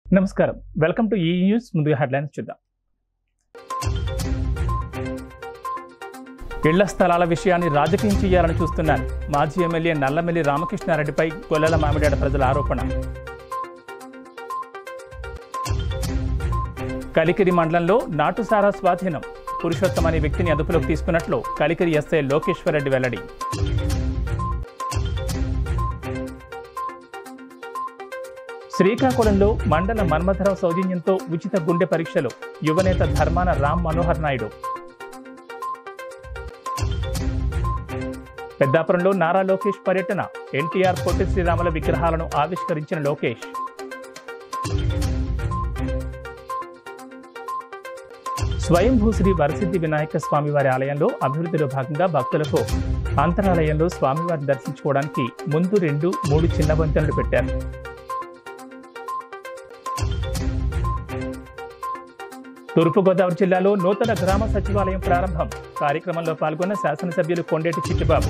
నమస్కారం welcome to ఈ news ముందుగా హెడ్లైన్స్ చూద్దాం ఇళ్ల స్థలాల విషయాన్ని రాజకీయం చేయాలని చూస్తున్నాను మాజీ ఎమ్మెల్యే నల్లమెల్లి రామకృష్ణారెడ్డిపై గొల్లల మామిడాడ ప్రజల ఆరోపణ కలికిరి మండలంలో నాటుసారా స్వాధీనం పురుషోత్తం అనే వ్యక్తిని అదుపులోకి తీసుకున్నట్లు కలికిరి ఎస్ఐ లోకేశ్వరరెడ్డి వెల్లడి శ్రీకాకుళంలో మండల మన్మథరావు సౌజన్యంతో ఉచిత గుండె పరీక్షలు యువనేత ధర్మాన రామ్ మనోహర్ నాయుడు పెద్దాపురంలో నారా లోకేష్ పర్యటన ఎన్టీఆర్ పొట్టి శ్రీరాముల విగ్రహాలను ఆవిష్కరించిన లోకేష్ స్వయంభూ శ్రీ వరసిద్ధి వినాయక స్వామివారి ఆలయంలో అభివృద్ధిలో భాగంగా భక్తులకు అంతరాలయంలో స్వామివారిని దర్శించుకోవడానికి ముందు రెండు మూడు చిన్న వంతెనలు పెట్టారు తూర్పుగోదావరి జిల్లాలో నూతన గ్రామ సచివాలయం ప్రారంభం కార్యక్రమంలో పాల్గొన్న శాసనసభ్యులు కొండేటి చిట్టిబాబు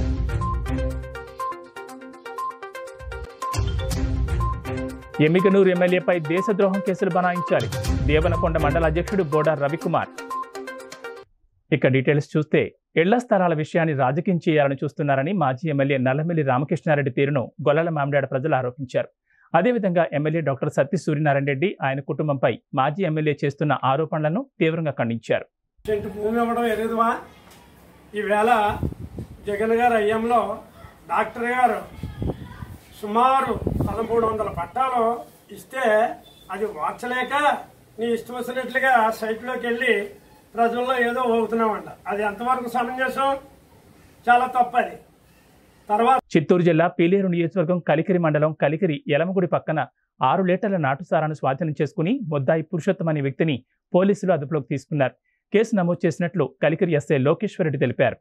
ఎమ్మిగనూరు ఎమ్మెల్యేపై దేశద్రోహం కేసులు బనాయించాలి దేవనకొండ మండల అధ్యక్షుడు బోడా రవికుమార్ ఇక డీటెయిల్స్ చూస్తే ఇళ్ల స్థలాల విషయాన్ని రాజకీయం చేయాలని చూస్తున్నారని మాజీ ఎమ్మెల్యే నల్లమిల్లి రామకృష్ణారెడ్డి తీరును గొల్లల మామిడాడ ప్రజలు ఆరోపించారు అదేవిధంగా ఎమ్మెల్యే డాక్టర్ సత్య సూర్యనారాయణ రెడ్డి ఆయన కుటుంబంపై మాజీ ఎమ్మెల్యే చేస్తున్న ఆరోపణలను తీవ్రంగా ఖండించారు సెంటు భూమి ఇవ్వడం ఎరుగుదవా ఈవేళ జగన్ గారు అయ్యంలో డాక్టర్ గారు సుమారు పదమూడు వందల పట్టాలు ఇస్తే అది వార్చలేక నీ ఇష్టం వచ్చినట్లుగా సైట్లోకి వెళ్ళి ప్రజల్లో ఏదో అవుతున్నామంట అది ఎంతవరకు సమంజసం చాలా తప్పది తర్వాత చిత్తూరు జిల్లా పీలేరు నియోజకవర్గం కలికిరి మండలం కలికిరి యలమగుడి పక్కన ఆరు లీటర్ల నాటుసారాను స్వాధీనం చేసుకుని ముద్దాయి పురుషోత్తం అనే వ్యక్తిని పోలీసులు అదుపులోకి తీసుకున్నారు కేసు నమోదు చేసినట్లు కలికిరి ఎస్ఐ లోకేశ్వరరెడ్డి తెలిపారు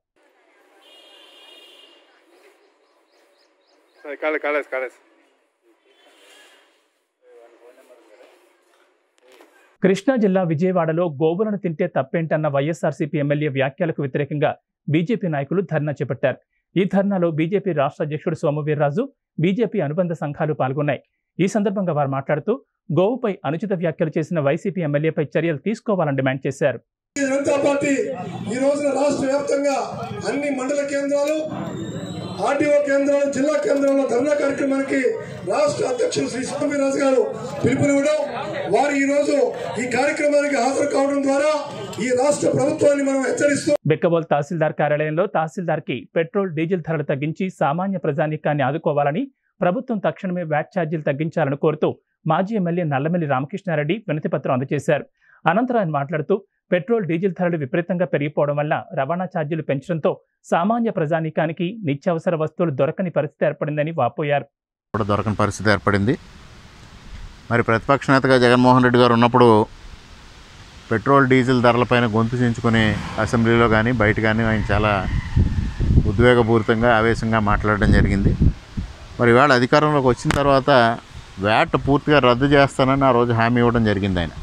కాలేజ్ కాలేజ్ కాలేజ్ కృష్ణా జిల్లా విజయవాడలో గోవులను తింటే తప్పేంటన్న వైఎస్ఆర్సీపీ ఎమ్మెల్యే వ్యాఖ్యలకు వ్యతిరేకంగా బీజేపీ నాయకులు ధర్నా చేపట్టారు ఈ ధర్నాలో బీజేపీ రాష్ట్ర అధ్యక్షుడు సోమవీర్రాజు బీజేపీ అనుబంధ సంఘాలు పాల్గొన్నాయి ఈ సందర్భంగా వారు మాట్లాడుతూ గోవుపై అనుచిత వ్యాఖ్యలు చేసిన వైసీపీ ఎమ్మెల్యేపై చర్యలు తీసుకోవాలని డిమాండ్ చేశారు జనతా పార్టీ ఈ రోజున రాష్ట్ర వ్యాప్తంగా అన్ని మండల కేంద్రాలు ఆర్డీఓ కేంద్రాలు జిల్లా కేంద్రాల్లో ధర్నా కార్యక్రమానికి రాష్ట్ర అధ్యక్షులు శ్రీ స్వామిరాజు గారు పిలుపునివ్వడం వారు ఈ రోజు ఈ కార్యక్రమానికి హాజరు కావడం ద్వారా ఈ రాష్ట్ర ప్రభుత్వాన్ని మనం హెచ్చరిస్తూ బెక్కబోల్ తహసీల్దార్ కార్యాలయంలో తహసీల్దార్కి పెట్రోల్ డీజిల్ ధరలు తగ్గించి సామాన్య ప్రజానీకాన్ని ఆదుకోవాలని ప్రభుత్వం తక్షణమే వ్యాట్ ఛార్జీలు తగ్గించాలని కోరుతూ మాజీ ఎమ్మెల్యే నల్లమెల్లి రామకృష్ణారెడ్డి వినతిపత్రం అందజేశారు అనంతరం ఆయన మాట్లాడుతూ పెట్రోల్ డీజిల్ ధరలు విపరీతంగా పెరిగిపోవడం వల్ల రవాణా ఛార్జీలు పెంచడంతో సామాన్య ప్రజానీకానికి నిత్యావసర వస్తువులు దొరకని పరిస్థితి ఏర్పడిందని వాపోయారు కూడా దొరకని పరిస్థితి ఏర్పడింది మరి ప్రతిపక్ష నేతగా జగన్మోహన్ రెడ్డి గారు ఉన్నప్పుడు పెట్రోల్ డీజిల్ ధరలపైన గొంతు చించుకుని అసెంబ్లీలో కానీ బయట కానీ ఆయన చాలా ఉద్వేగపూరితంగా ఆవేశంగా మాట్లాడడం జరిగింది మరి ఇవాళ అధికారంలోకి వచ్చిన తర్వాత వ్యాట్ పూర్తిగా రద్దు చేస్తానని ఆ రోజు హామీ ఇవ్వడం జరిగింది ఆయన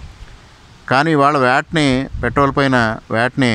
కానీ ఇవాళ వ్యాట్ని పెట్రోల్ పైన వ్యాట్ని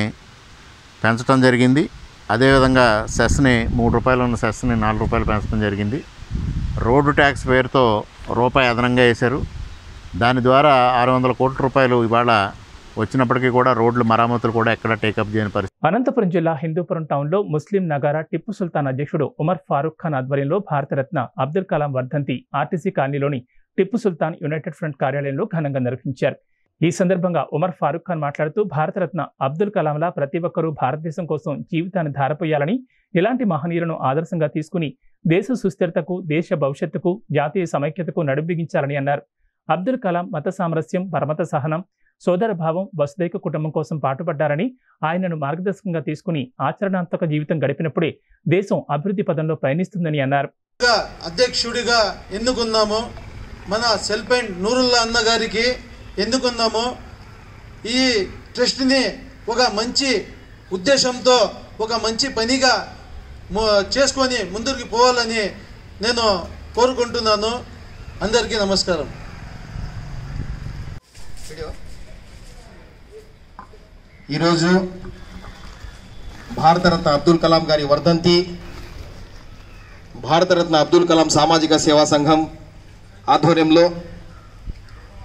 పెంచడం జరిగింది అదేవిధంగా సెస్ని మూడు రూపాయలు ఉన్న సెస్ని నాలుగు రూపాయలు పెంచడం జరిగింది రోడ్డు ట్యాక్స్ పేరుతో రూపాయి అదనంగా వేశారు దాని ద్వారా ఆరు వందల కోట్ల రూపాయలు ఇవాళ వచ్చినప్పటికీ కూడా రోడ్లు మరామతులు కూడా ఎక్కడ టేకప్ చేయని పరిస్థితి అనంతపురం జిల్లా హిందూపురం టౌన్లో ముస్లిం నగారా టిప్పు సుల్తాన్ అధ్యక్షుడు ఉమర్ ఫారూక్ ఖాన్ ఆధ్వర్యంలో భారతరత్న అబ్దుల్ కలాం వర్ధంతి ఆర్టీసీ కాలనీలోని టిప్పు సుల్తాన్ యునైటెడ్ ఫ్రంట్ కార్యాలయంలో ఘనంగా నిర్వహించారు ఈ సందర్భంగా ఉమర్ ఫారూక్ ఖాన్ మాట్లాడుతూ భారతరత్న అబ్దుల్ కలాంలా ప్రతి ఒక్కరూ భారతదేశం కోసం జీవితాన్ని ధారపోయాలని ఇలాంటి మహనీయులను ఆదర్శంగా తీసుకుని దేశ సుస్థిరతకు దేశ భవిష్యత్తుకు జాతీయ సమైక్యతకు నడుంబిగించాలని అన్నారు అబ్దుల్ కలాం మత సామరస్యం పరమత సహనం సోదర భావం వసుదైక కుటుంబం కోసం పాటుపడ్డారని ఆయనను మార్గదర్శకంగా తీసుకుని ఆచరణాత్మక జీవితం గడిపినప్పుడే దేశం అభివృద్ధి పదంలో పయనిస్తుందని అన్నారు గా అధ్యక్షుడిగా ఎన్నుకున్నాము మన సెల్పెంట్ నూరుల్లా అన్న గారికి ఎన్నుకున్నాము ఈ ట్రస్ట్ని ఒక మంచి ఉద్దేశంతో ఒక మంచి పనిగా ము- చేసుకొని ముందుకు పోవాలని నేను కోరుకుంటున్నాను అందరికీ నమస్కారం ఈరోజు భారతరత్న అబ్దుల్ కలాం గారి వర్ధంతి భారతరత్న అబ్దుల్ కలాం సామాజిక సేవా సంఘం ఆధ్వర్యంలో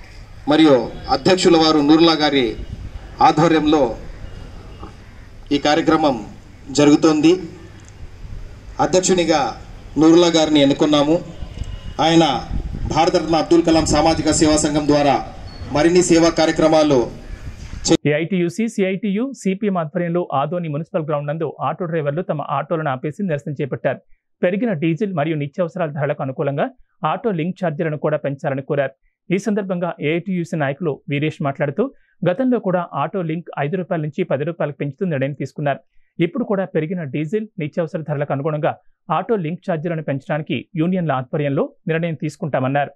మరియు అధ్యక్షుల వారు నూరులా గారి ఆధ్వర్యంలో ఈ కార్యక్రమం జరుగుతోంది అధ్యక్షునిగా నూరులా గారిని ఎన్నుకున్నాము ఆయన భారతరత్న అబ్దుల్ కలాం సామాజిక సేవా సంఘం ద్వారా మరిన్ని సేవా కార్యక్రమాలు ఏఐటీయూసీ సిఐటియు సిపిఎం ఆధ్వర్యంలో ఆదోని మున్సిపల్ గ్రౌండ్ నందు ఆటో డ్రైవర్లు తమ ఆటోలను ఆపేసి నిరసన చేపట్టారు పెరిగిన డీజిల్ మరియు నిత్యావసరాల ధరలకు అనుకూలంగా ఆటో లింక్ ఛార్జీలను కూడా పెంచాలని కోరారు ఈ సందర్భంగా ఏఐటీయూసీ నాయకులు వీరేష్ మాట్లాడుతూ గతంలో కూడా ఆటో లింక్ ఐదు రూపాయల నుంచి పది రూపాయలకు పెంచుతూ నిర్ణయం తీసుకున్నారు ఇప్పుడు కూడా పెరిగిన డీజిల్ నిత్యావసర ధరలకు అనుగుణంగా ఆటో లింక్ ఛార్జీలను పెంచడానికి యూనియన్ల ఆధ్వర్యంలో నిర్ణయం తీసుకుంటామన్నారు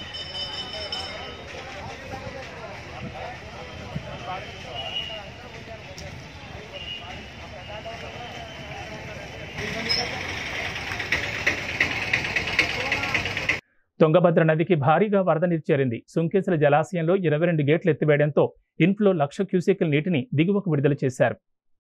తుంగభద్ర నదికి భారీగా వరద నీరు చేరింది సుంకేశ్వర జలాశయంలో ఇరవై రెండు గేట్లు ఎత్తివేయడంతో ఇన్ఫ్లో లక్ష క్యూసెక్ల నీటిని దిగువకు విడుదల చేశారు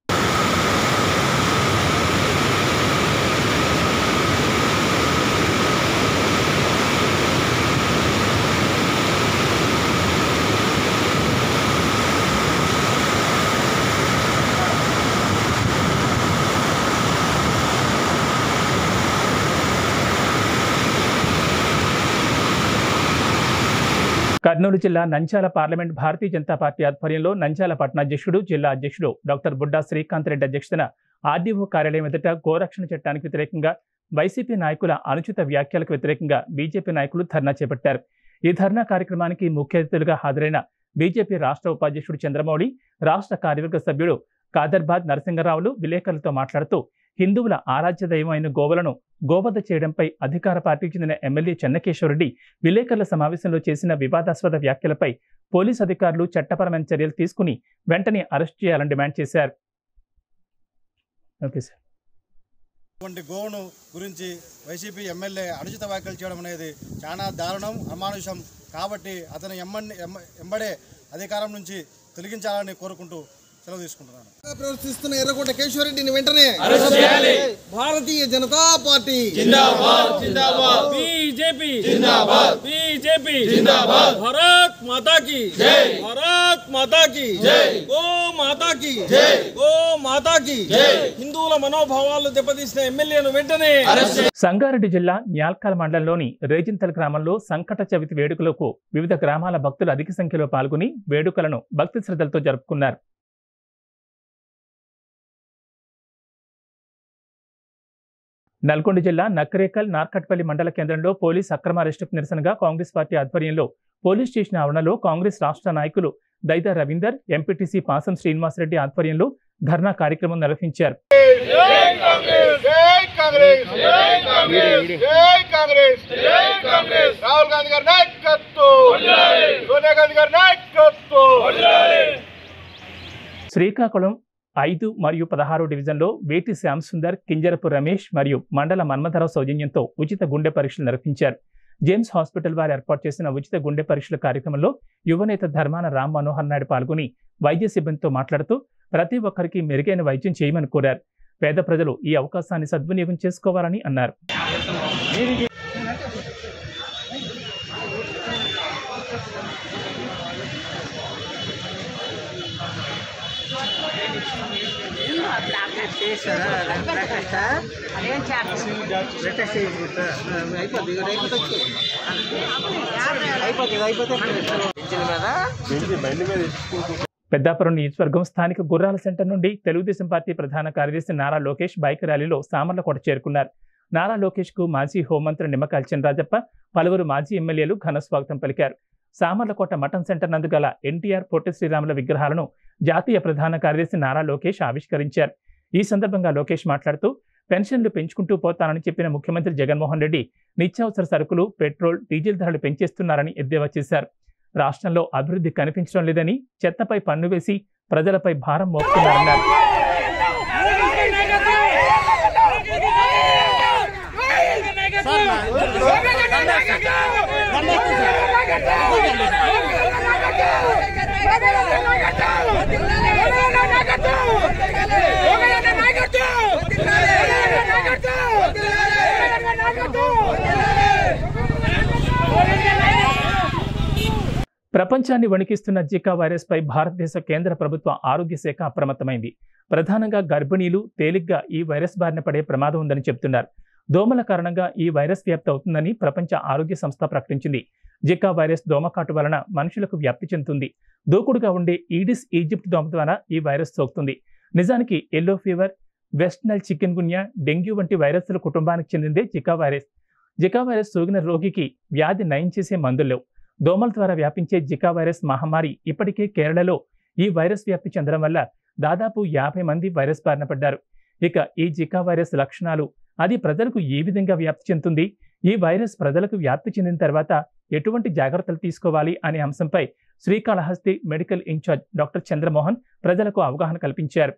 కర్నూలు జిల్లా నంద్యాల పార్లమెంట్ భారతీయ జనతా పార్టీ ఆధ్వర్యంలో నంద్యాల పట్టణాధ్యక్షుడు జిల్లా అధ్యక్షుడు డాక్టర్ బుడ్డా శ్రీకాంత్ రెడ్డి అధ్యక్షతన ఆర్డీఓ కార్యాలయం ఎదుట గోరక్షణ చట్టానికి వ్యతిరేకంగా వైసీపీ నాయకుల అనుచిత వ్యాఖ్యలకు వ్యతిరేకంగా బీజేపీ నాయకులు ధర్నా చేపట్టారు ఈ ధర్నా కార్యక్రమానికి ముఖ్య అతిథులుగా హాజరైన బీజేపీ రాష్ట్ర ఉపాధ్యక్షుడు చంద్రమౌళి రాష్ట్ర కార్యవర్గ సభ్యుడు కాదర్బాద్ నరసింగరావులు విలేకరులతో మాట్లాడుతూ హిందువుల ఆరాధ్య దైవమైన గోవులను గోవధ చేయడంపై అధికార పార్టీకి చెందిన ఎమ్మెల్యే చెన్నకేశ్వరరెడ్డి విలేకరుల సమావేశంలో చేసిన వివాదాస్పద వ్యాఖ్యలపై పోలీసు అధికారులు చట్టపరమైన చర్యలు తీసుకుని వెంటనే అరెస్ట్ చేయాలని డిమాండ్ చేశారు ఓకే సార్ వంటి గోవును గురించి వైసీపీ ఎమ్మెల్యే అనుచిత వ్యాఖ్యలు చేయడం అనేది చాలా దారుణం అమానుషం కాబట్టి అతను ఎమ్మడి ఎంబడే అధికారం నుంచి తొలగించాలని కోరుకుంటూ సెలవు తీసుకుంటున్నాను ప్రవర్తిస్తున్న ఎర్రకోట కేశవరెడ్డిని వెంటనే భారతీయ జనతా పార్టీ बीजेपी जिंदाबाद बीजेपी जिंदाबाद भारत माता की जय भारत माता की जय गो మాతా కి జై గో మాతా కి జై హిందువుల మనోభావాలు దెబ్బతీసిన ఎమ్మెల్యేను వెంటనే సంగారెడ్డి జిల్లా న్యాల్కాల్ మండలంలోని రేజింతల్ గ్రామంలో సంకట చవితి వేడుకలకు వివిధ గ్రామాల భక్తులు అధిక సంఖ్యలో పాల్గొని వేడుకలను భక్తి శ్రద్ధలతో జరుపుకున్నారు నల్గొండ జిల్లా నక్కరేకల్ నార్కట్పల్లి మండల కేంద్రంలో పోలీస్ అక్రమ అరెస్టుకు నిరసనగా కాంగ్రెస్ పార్టీ ఆధ్వర్యంలో పోలీస్ స్టేషన్ ఆవరణలో కాంగ్రెస్ రాష్ట్ర నాయకులు దైదా రవీందర్ ఎంపీటీసీ పాసం శ్రీనివాసరెడ్డి ఆధ్వర్యంలో ధర్నా కార్యక్రమం నిర్వహించారు జై కాంగ్రెస్ జై కాంగ్రెస్ జై కాంగ్రెస్ జై కాంగ్రెస్ రాహుల్ గాంధీ గారి నాయకత్వం సోనియా గాంధీ గారి నాయకత్వం శ్రీకాకుళం ఐదు మరియు పదహారు డివిజన్లో వేటి శ్యామ్ సుందర్ కింజరపు రమేష్ మరియు మండల మన్మథరావు సౌజన్యంతో ఉచిత గుండె పరీక్షలు నిర్వహించారు జేమ్స్ హాస్పిటల్ వారు ఏర్పాటు చేసిన ఉచిత గుండె పరీక్షల కార్యక్రమంలో యువనేత ధర్మాన రామ్ మనోహర్ నాయుడు పాల్గొని వైద్య సిబ్బందితో మాట్లాడుతూ ప్రతి ఒక్కరికి మెరుగైన వైద్యం చేయమని కోరారు పేద ప్రజలు ఈ అవకాశాన్ని సద్వినియోగం చేసుకోవాలని అన్నారు పెద్దాపురం నియోజకవర్గం స్థానిక గుర్రాల సెంటర్ నుండి తెలుగుదేశం పార్టీ ప్రధాన కార్యదర్శి నారా లోకేష్ బైక్ ర్యాలీలో సామర్లకోట చేరుకున్నారు నారా లోకేష్ కు మాజీ హోంమంత్రి నిమ్మకాయల చినరాజప్ప పలువురు మాజీ ఎమ్మెల్యేలు ఘన స్వాగతం పలికారు సామర్లకోట మటన్ సెంటర్ నందు గల ఎన్టీఆర్ పొట్టి శ్రీరాముల విగ్రహాలను జాతీయ ప్రధాన కార్యదర్శి నారా లోకేష్ ఆవిష్కరించారు ఈ సందర్భంగా లోకేష్ మాట్లాడుతూ పెన్షన్లు పెంచుకుంటూ పోతానని చెప్పిన ముఖ్యమంత్రి జగన్మోహన్ రెడ్డి నిత్యావసర సరుకులు పెట్రోల్ డీజిల్ ధరలు పెంచేస్తున్నారని ఎద్దేవా చేశారు రాష్ట్రంలో అభివృద్ధి కనిపించడం లేదని చెత్తపై పన్ను వేసి ప్రజలపై భారం మోపుతున్నారన్నారు ప్రపంచాన్ని వణికిస్తున్న జికా వైరస్పై భారతదేశ కేంద్ర ప్రభుత్వ ఆరోగ్య శాఖ అప్రమత్తమైంది ప్రధానంగా గర్భిణీలు తేలిగ్గా ఈ వైరస్ బారిన పడే ప్రమాదం ఉందని చెబుతున్నారు దోమల కారణంగా ఈ వైరస్ వ్యాప్తి అవుతుందని ప్రపంచ ఆరోగ్య సంస్థ ప్రకటించింది జికా వైరస్ దోమకాటు వలన మనుషులకు వ్యాప్తి చెందుతుంది దూకుడుగా ఉండే ఈడిస్ ఈజిప్ట్ దోమ ద్వారా ఈ వైరస్ సోకుతుంది నిజానికి yellow fever West Nile chikungunya dengue వంటి వైరస్ల కుటుంబానికి చెందిందే జికా వైరస్ జికా వైరస్ సోకిన రోగికి వ్యాధి నయం చేసే మందులు లేవు దోమల ద్వారా వ్యాపించే జికా వైరస్ మహమ్మారి ఇప్పటికే కేరళలో ఈ వైరస్ వ్యాప్తి చెందడం వల్ల దాదాపు యాభై మంది వైరస్ బారిన పడ్డారు ఇక ఈ జికా వైరస్ లక్షణాలు అది ప్రజలకు ఏ విధంగా వ్యాప్తి చెందుతుంది ఈ వైరస్ ప్రజలకు వ్యాప్తి చెందిన తర్వాత ఎటువంటి జాగ్రత్తలు తీసుకోవాలి అనే అంశంపై Srikalahasti medical incharge doctor Chandramohan ప్రజలకు అవగాహన కల్పించారు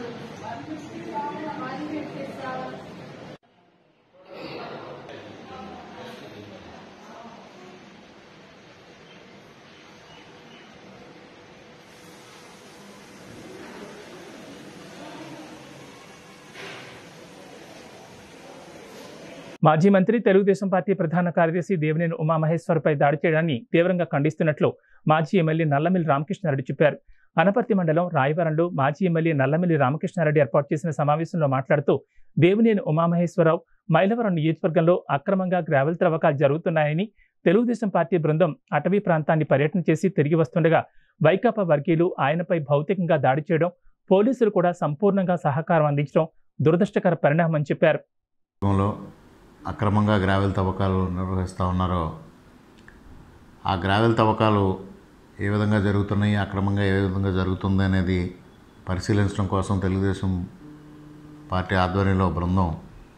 మాజీ మంత్రి తెలుగుదేశం పార్టీ ప్రధాన కార్యదర్శి దేవినేని ఉమామహేశ్వర్పై దాడి చేయడాన్ని తీవ్రంగా ఖండిస్తున్నట్లు మాజీ ఎమ్మెల్యే నల్లమిల్లి రామకృష్ణారెడ్డి చెప్పారు అనపర్తి మండలం రాయవరంలో మాజీ ఎమ్మెల్యే నల్లమిల్లి రామకృష్ణారెడ్డి ఏర్పాటు చేసిన సమావేశంలో మాట్లాడుతూ దేవినేని ఉమామహేశ్వరరావు మైలవరం నియోజకవర్గంలో అక్రమంగా గ్రావెల్ త్రవ్వకాలు జరుగుతున్నాయని తెలుగుదేశం పార్టీ బృందం అటవీ ప్రాంతాన్ని పర్యటన చేసి తిరిగి వస్తుండగా వైకాపా వర్గీయులు ఆయనపై భౌతికంగా దాడి చేయడం పోలీసులు కూడా సంపూర్ణంగా సహకారం అందించడం దురదృష్టకర పరిణామం చెప్పారు లో అక్రమంగా గ్రావెల్ తవ్వకాలు నిర్వహిస్తూ ఉన్నారో ఆ గ్రావెల్ తవ్వకాలు ఏ విధంగా జరుగుతున్నాయి అక్రమంగా ఏ విధంగా జరుగుతుంది అనేది పరిశీలించడం కోసం తెలుగుదేశం పార్టీ ఆధ్వర్యంలో బృందం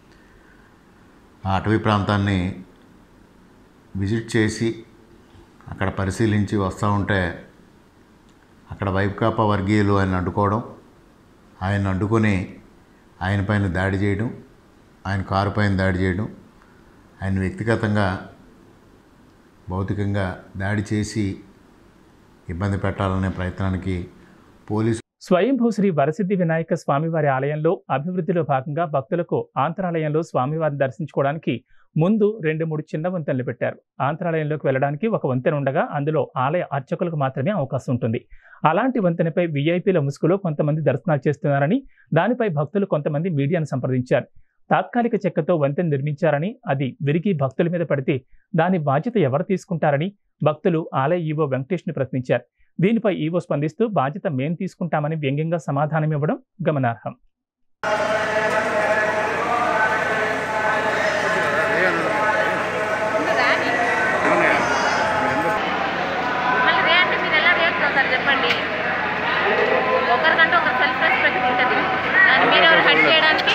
ఆ అటవీ ప్రాంతాన్ని విజిట్ చేసి అక్కడ పరిశీలించి వస్తూ ఉంటే అక్కడ వైకాపా వర్గీయులు ఆయన అడ్డుకోవడం ఆయన అడ్డుకొని ఆయన పైన దాడి చేయడం ఆయన కారు పైన దాడి చేయడం ఆయన వ్యక్తిగతంగా భౌతికంగా దాడి చేసి ఇబ్బంది పెట్టాలనే ప్రయత్నానికి పోలీసు స్వయంభూ శ్రీ వరసిద్ధి వినాయక స్వామివారి ఆలయంలో అభివృద్ధిలో భాగంగా భక్తులకు ఆంతరాలయంలో స్వామివారిని దర్శించుకోవడానికి ముందు రెండు మూడు చిన్న వంతెనలు పెట్టారు ఆంతరాలయంలోకి వెళ్ళడానికి ఒక వంతెన ఉండగా అందులో ఆలయ అర్చకులకు మాత్రమే అవకాశం ఉంటుంది అలాంటి వంతెనపై వీఐపీల ముసుగులో కొంతమంది దర్శనాలు చేస్తున్నారని దానిపై భక్తులు కొంతమంది మీడియాను సంప్రదించారు తాత్కాలిక చెక్కతో వంతెన నిర్మించారని అది విరిగి భక్తుల మీద పడితే దాని బాధ్యత ఎవరు తీసుకుంటారని భక్తులు ఆలయ ఈవో వెంకటేష్ని ప్రశ్నించారు దీనిపై ఈవో స్పందిస్తూ బాధ్యత మేం తీసుకుంటామని వ్యంగ్యంగా సమాధానం ఇవ్వడం గమనార్హం మళ్ళీ రే అంటే మీరు ఎలా రియాక్ట్ అవుతారు చెప్పండి ఒకరికంటే ఒక సెల్ఫ్ రెస్పెక్ట్ ఉంటుంది దాన్ని మీరు ఎవరు హట్ చేయడానికి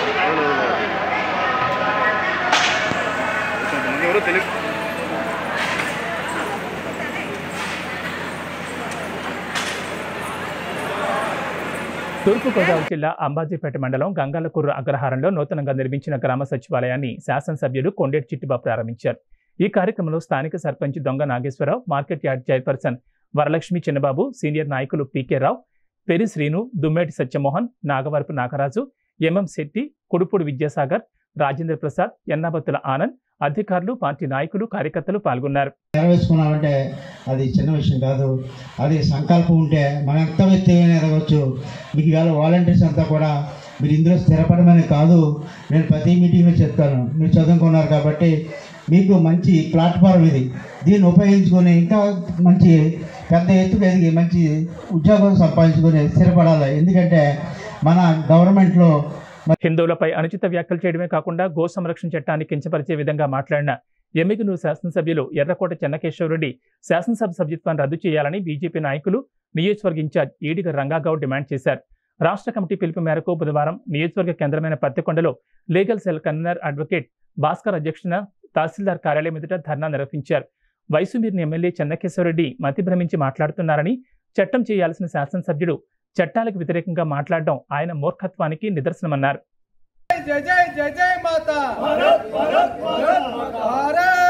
తూర్పుగోదావరి జిల్లా అంబాజీపేట మండలం గంగాలకూరు అగ్రహారంలో నూతనంగా నిర్మించిన గ్రామ సచివాలయాన్ని శాసనసభ్యులు కొండేటి చిట్టిబాబు ప్రారంభించారు ఈ కార్యక్రమంలో స్థానిక sarpanch Donga Nageswararao market yard chairperson Varalakshmi Chinnababu senior నాయకులు పీకే రావు పెరి శ్రీను దుమ్మేటి సత్యమోహన్ నాగవరపు నాగరాజు ఎంఎం శెట్టి కుడుపుడు విద్యాసాగర్ రాజేంద్ర ప్రసాద్ ఎన్నాబత్తుల ఆనంద్ అధికారులు పార్టీ నాయకులు కార్యకర్తలు పాల్గొన్నారు నెరవేర్చుకున్నామంటే అది చిన్న విషయం కాదు అది సంకల్పం ఉంటే మనం ఎంత వ్యక్తిగా ఎదగవచ్చు మీకు ఇవాళ వాలంటీర్స్ అంతా కూడా మీరు ఇందులో స్థిరపడమని కాదు నేను ప్రతి మీటింగ్లో చెప్తాను మీరు చదువుకున్నారు కాబట్టి మీకు మంచి ప్లాట్ఫామ్ ఇది దీన్ని ఉపయోగించుకొని ఇంకా మంచి పెద్ద ఎత్తుకు ఎదిగి మంచి ఉద్యోగం సంపాదించుకొని స్థిరపడాలి ఎందుకంటే మన గవర్నమెంట్లో హిందువులపై అనుచిత వ్యాఖ్యలు చేయడమే కాకుండా గో సంరక్షణ చట్టాన్ని కించపరిచే విధంగా మాట్లాడిన ఎమ్మిగనూరు శాసనసభ్యులు ఎర్రకోట చెన్నకేశ్వరరెడ్డి శాసనసభ సభ్యత్వాన్ని రద్దు చేయాలని బీజేపీ నాయకులు నియోజకవర్గ ఇన్ఛార్జ్ ఈడిగ రంగాగౌడ్ డిమాండ్ చేశారు రాష్ట్ర కమిటీ పిలుపు మేరకు బుధవారం నియోజకవర్గ కేంద్రమైన పత్తికొండలో legal cell convener advocate Bhaskar అధ్యక్షున తహసీల్దార్ కార్యాలయం ఎదుట ధర్నా నిర్వహించారు వైసీపీని ఎమ్మెల్యే చెన్నకేశ్వరరెడ్డి మతి భ్రమించి మాట్లాడుతున్నారని చట్టం చేయాల్సిన శాసనసభ్యుడు చట్టాలకు వ్యతిరేకంగా మాట్లాడడం ఆయన మూర్ఖత్వానికి నిదర్శనమన్నారు జై జై జై జై మాత భారత్ భారత్ భారత్ భారత్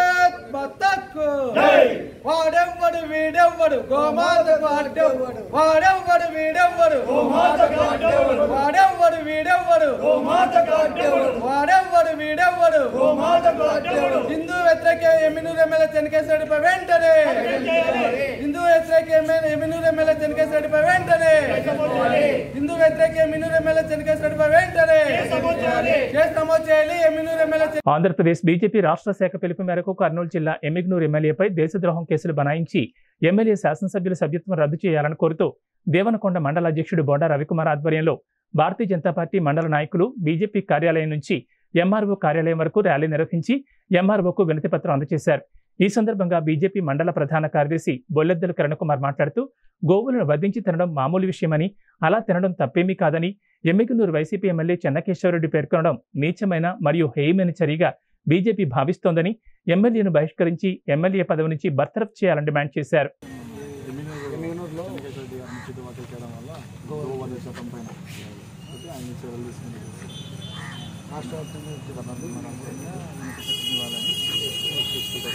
మాతకు వాడెవ్వడు వీడెవ్వడు గోమాతకు అడ్డెవ్వడు వాడెవ్వడు వీడెవ్వడు గోమాతకు అడ్డెవ్వడు వాడెవ్వడు వీడెవ్వడు గోమాతకు అడ్డెవ్వడు వాడెవ్వడు వీడెవ్వడు గోమాతకు అడ్డెవ్వడు హిందూ వ్యతిరేక ఎమ్మినూరు ఎమ్మెల్యే చెనకేశ్వరుడిపై వెంటనే హిందూ వ్యతిరేక ఎమ్మెల్యే ఎమ్మినూరు ఎమ్మెల్యే చెనకేశ్వరుడిపై వెంటనే హిందూ వ్యతిరేక ఎమ్మినూరు ఎమ్మెల్యే చెనకేశ్వరుడిపై వెంటనే కేసు నమోదు చేయాలి ఎమ్మినూరు ఎమ్మెల్యే ఆంధ్రప్రదేశ్ బీజేపీ రాష్ట్ర శాఖ పిలుపు మేరకు కర్నూలు జిల్లా ఎమ్మిగ్నూరు ఎమ్మెల్యేపై దేశద్రోహం కేసులు బనాయించి ఎమ్మెల్యే శాసనసభ్యుల సభ్యత్వం రద్దు చేయాలని కోరుతూ దేవనకొండ మండల అధ్యక్షుడు బొండా రవికుమార్ ఆధ్వర్యంలో భారతీయ జనతా పార్టీ మండల నాయకులు బీజేపీ కార్యాలయం నుంచి ఎంఆర్ఓ కార్యాలయం వరకు ర్యాలీ నిర్వహించి ఎంఆర్ఓకు వినతి పత్రం అందజేశారు ఈ సందర్భంగా బీజేపీ మండల ప్రధాన కార్యదర్శి బొల్లెద్దల కిరణకుమార్ మాట్లాడుతూ గోవులను వధించి తినడం మామూలు విషయమని అలా తినడం తప్పేమీ కాదని ఎమ్మికనూరు వైసీపీ ఎమ్మెల్యే చెన్నకేశ్వరరెడ్డి పేర్కొనడం నీచమైన మరియు హేయమైన చర్యగా బీజేపీ భావిస్తోందని ఎమ్మెల్యేను బహిష్కరించి ఎమ్మెల్యే పదవి నుంచి బర్తరఫ్ చేయాలని డిమాండ్ చేశారు ఎమ్మిగనూరులో అనుచిత వ్యాఖ్యలు చేయడం వల్ల గోవధ చట్టం పైన అయితే ఆయన చర్యలు తీసుకుంటారు రాష్ట్ర వ్యాప్తంగా ఇవ్వాలని మన అందరినీ ఇవ్వాలని తీసుకుంటారు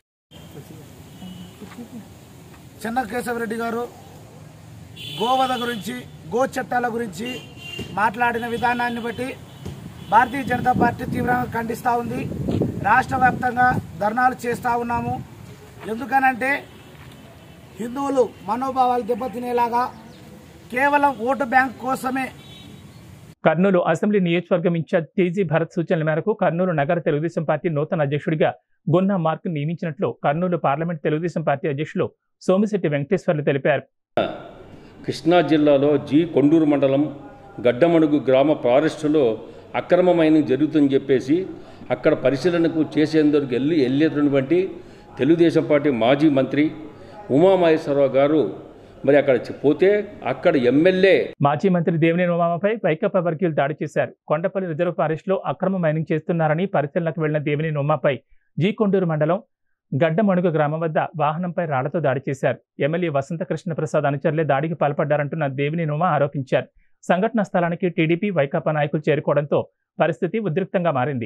చెన్న కేశవరెడ్డి గారు గోవధ గురించి గో చట్టాల గురించి మాట్లాడిన విధానాన్ని బట్టి భారతీయ జనతా పార్టీ తీవ్రంగా ఖండిస్తూ ఉంది రాష్ట్ర వ్యాప్తంగా ధర్నాలు చేస్తూ ఉన్నాము ఎందుకనంటే హిందువులు మనోభావాలు దెబ్బతినేలాగా కేవలం ఓటు బ్యాంక్ కోసమే కర్నూలు అసెంబ్లీ నియోజకవర్గం ఇన్ఛార్జ్ టీజీ భరత్ సూచనల మేరకు కర్నూలు నగర తెలుగుదేశం పార్టీ నూతన అధ్యక్షుడిగా గొన్నా మార్క్ నియమించినట్లు కర్నూలు పార్లమెంట్ తెలుగుదేశం పార్టీ అధ్యక్షులు సోమిశెట్టి వెంకటేశ్వర్లు తెలిపారు కృష్ణా జిల్లాలో జి కొండూరు మండలం గడ్డమణుగు గ్రామ ఫారెస్టులో అక్రమమైన జరుగుతుందని చెప్పేసి అక్కడ పరిశీలనకు చేసేందుకు వెళ్ళి వెళ్ళేటటువంటి తెలుగుదేశం పార్టీ మాజీ మంత్రి ఉమామహేశ్వరరావు గారు మరి అక్కడ చి- పోతే అక్కడ ఎమ్మెల్యే మాజీ మంత్రి దేవినేని ఉమామపై వైకాపా వర్గీయులు దాడి చేశారు కొండపల్లి రిజర్వ్ ఫారెస్ట్ లో అక్రమ మైనింగ్ చేస్తున్నారని పరిశీలనకు వెళ్లిన దేవినేని ఉమాపై జీ కొండూరు మండలం గడ్డమణుగ గ్రామం వద్ద వాహనంపై రాళ్లతో దాడి చేశారు ఎమ్మెల్యే వసంత కృష్ణ ప్రసాద్ అనుచరులే దాడికి పాల్పడ్డారంటున్న దేవినేని ఉమా ఆరోపించారు సంఘటన స్థలానికి టీడీపీ వైకాపా నాయకులు చేరుకోవడంతో పరిస్థితి ఉద్రిక్తంగా మారింది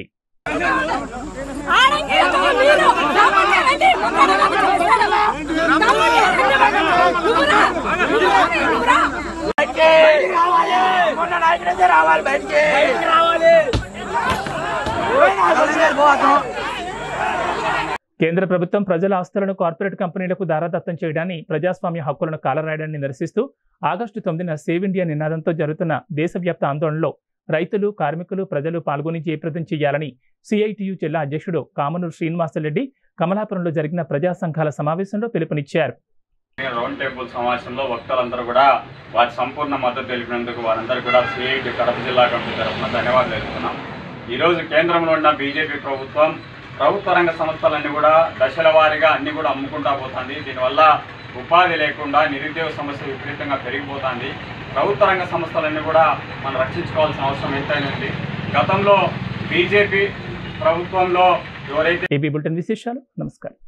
కేంద్ర ప్రభుత్వం ప్రజల ఆస్తులను కార్పొరేట్ కంపెనీలకు దారాదత్తం చేయడాన్ని ప్రజాస్వామ్య హక్కులను కాలరాయడాన్ని నిరసిస్తూ ఆగస్టు తొమ్మిదిన సేవ్ ఇండియా నినాదంతో జరుగుతున్న దేశవ్యాప్త ఆందోళనలో రైతులు కార్మికులు ప్రజలు పాల్గొని జయప్రదం చేయాలని సిఐటియు జిల్లా అధ్యక్షుడు కామనూరు శ్రీనివాసరెడ్డి కమలాపురంలో జరిగిన ప్రజా సంఘాల సమావేశంలో పిలుపునిచ్చారు రౌండ్ టేబుల్ సమావేశంలో వక్తలందరూ కూడా వారి సంపూర్ణ మద్దతు తెలిపినందుకు వారందరూ కూడా సిఐటి కడప జిల్లా కమిటీ తరఫున ధన్యవాదాలు తెలుపుతున్నాం ఈరోజు కేంద్రంలో ఉన్న బీజేపీ ప్రభుత్వం ప్రభుత్వ రంగ సంస్థలన్నీ కూడా దశల వారీగా అన్ని కూడా అమ్ముకుంటా పోతుంది దీనివల్ల ఉపాధి లేకుండా నిరుద్యోగ సమస్య విపరీతంగా పెరిగిపోతుంది ప్రభుత్వ రంగ సంస్థలన్నీ కూడా మనం రక్షించుకోవాల్సిన అవసరం ఎంతైనా ఉంది గతంలో బీజేపీ ప్రభుత్వంలో ఎవరైతే ఏబీ బులెటిన్ విశేషాలు నమస్కారం